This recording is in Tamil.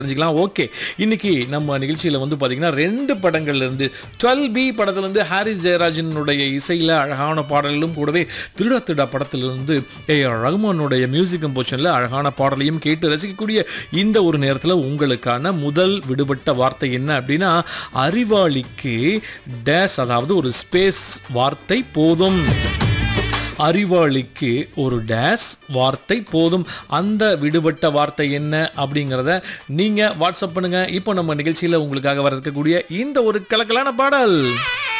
தெரிஞ்சுக்கலாம் ஓகே இன்னைக்கு நம்ம நிகழ்ச்சியில் வந்து பார்த்தீங்கன்னா ரெண்டு படங்கள்ல இருந்து டுவெல் பி படத்துலேருந்து ஹாரிஸ் ஜெயராஜனுடைய இசையில் அழகான பாடல்களும் கூடவே திருடா திருடா படத்திலிருந்து ஏ ஆர் ரகுமானுடைய மியூசிக் கம்போஷனில் அழகான பாடலையும் கேட்டு ரசிக்கக்கூடிய இந்த ஒரு நேரத்தில் உங்களுக்கான முதல் விடுபட்ட வார்த்தை என்ன அப்படின்னா அறிவாளிக்கு டேஸ் அதாவது ஒரு ஸ்பேஸ் வார்த்தை போதும் அறிவாளிக்கு ஒரு டேஸ் வார்த்தை போதும் அந்த விடுபட்ட வார்த்தை என்ன அப்படிங்கிறத நீங்கள் வாட்ஸ்அப் பண்ணுங்கள் இப்போ நம்ம நிகழ்ச்சியில் உங்களுக்காக வர இருக்கக்கூடிய இந்த ஒரு கலக்கலான பாடல்